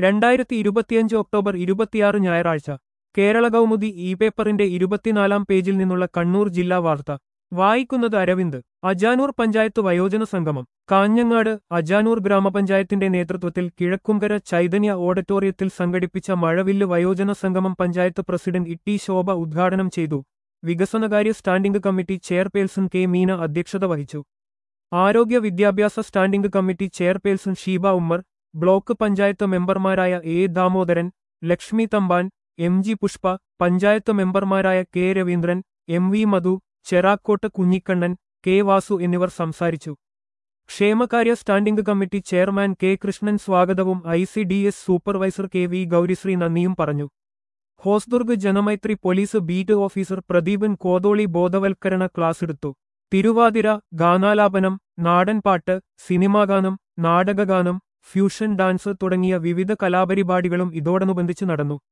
രണ്ടായിരത്തി ഇരുപത്തിയഞ്ച് ഒക്ടോബർ ഇരുപത്തിയാറ് ഞായറാഴ്ച കേരള കൗമുദി ഇ പേപ്പറിന്റെ ഇരുപത്തിനാലാം പേജിൽ നിന്നുള്ള കണ്ണൂർ ജില്ലാ വാർത്ത വായിക്കുന്നത് അരവിന്ദ് അജാനൂർ പഞ്ചായത്ത് വയോജന സംഗമം കാഞ്ഞങ്ങാട് അജാനൂർ ഗ്രാമപഞ്ചായത്തിന്റെ നേതൃത്വത്തിൽ കിഴക്കുംകര ചൈതന്യ ഓഡിറ്റോറിയത്തിൽ സംഘടിപ്പിച്ച മഴവില്ല് വയോജന സംഗമം പഞ്ചായത്ത് പ്രസിഡന്റ് ഇട്ടി ശോഭ ഉദ്ഘാടനം ചെയ്തു വികസനകാര്യ standing committee chairperson K Meena അധ്യക്ഷത വഹിച്ചു ആരോഗ്യ വിദ്യാഭ്യാസ standing committee chairperson Sheeba Ummer block panchayat മെമ്പർമാരായ A Damodaran Lakshmi Thampan M G Pushpa panchayat മെമ്പർമാരായ K Raveendran M V Madhu Cherakkot Kunhikannan K Vasu എന്നിവർ സംസാരിച്ചു ക്ഷേമകാര്യ standing committee chairman K Krishnan സ്വാഗതവും I C D S supervisor K V Gaurisree നന്ദിയും പറഞ്ഞു Hosdurg Janamaithri police beat officer Pradeepan Kotholi ബോധവൽക്കരണ ക്ലാസ്സെടുത്തു തിരുവാതിര ഗാനാലാപനം നാടൻപാട്ട് സിനിമാഗാനം നാടകഗാനം ഫ്യൂഷൻ ഡാൻസ് തുടങ്ങിയ വിവിധ കലാപരിപാടികളും ഇതോടനുബന്ധിച്ച് നടന്നു